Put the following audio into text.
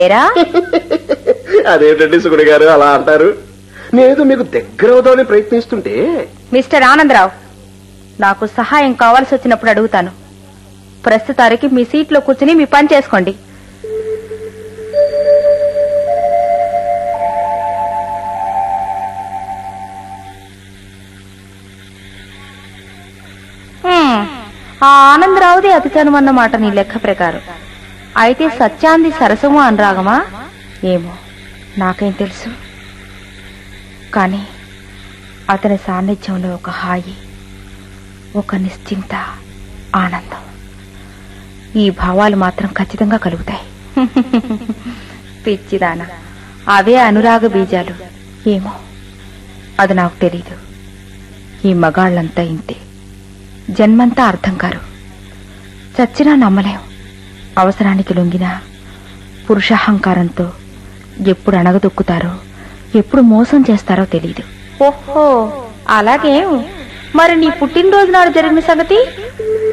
ఏరా అదేంటండి సుగుడి గారు అలా అంటారు నేను మీకు దగ్గర అవుదామని ప్రయత్నిస్తుంటే మిస్టర్ ఆనందరావు నాకు సహాయం కావాల్సి వచ్చినప్పుడు అడుగుతాను ప్రస్తుతానికి మీ సీట్లో కూర్చుని మీ పని చేసుకోండి హ్మ్, ఆ ఆనందరావుది అతి చనుమన్నమాట నీ లెక్క ప్రకారం అయితే సత్యాంది సరసము అనురాగమా ఏమో నాకేం తెలుసు కానీ అతని సాన్నిధ్యంలో ఒక హాయి ఒక నిశ్చింత ఆనందం ఈ భావాలు మాత్రం ఖచ్చితంగా కలుగుతాయి పిచ్చిదాన అవే అనురాగ బీజాలు ఏమో అది నాకు తెలీదు ఈ మగాళ్ళంతా ఇంతే జన్మంతా అర్థం కారు చచ్చినా నమ్మలేం అవసరానికి లొంగినా పురుషాహంకారంతో ఎప్పుడు అణగదొక్కుతారో ఎప్పుడు మోసం చేస్తారో తెలీదు ఓహో అలాగే మరి నీ పుట్టినరోజు నాడు జరిగిన సంగతి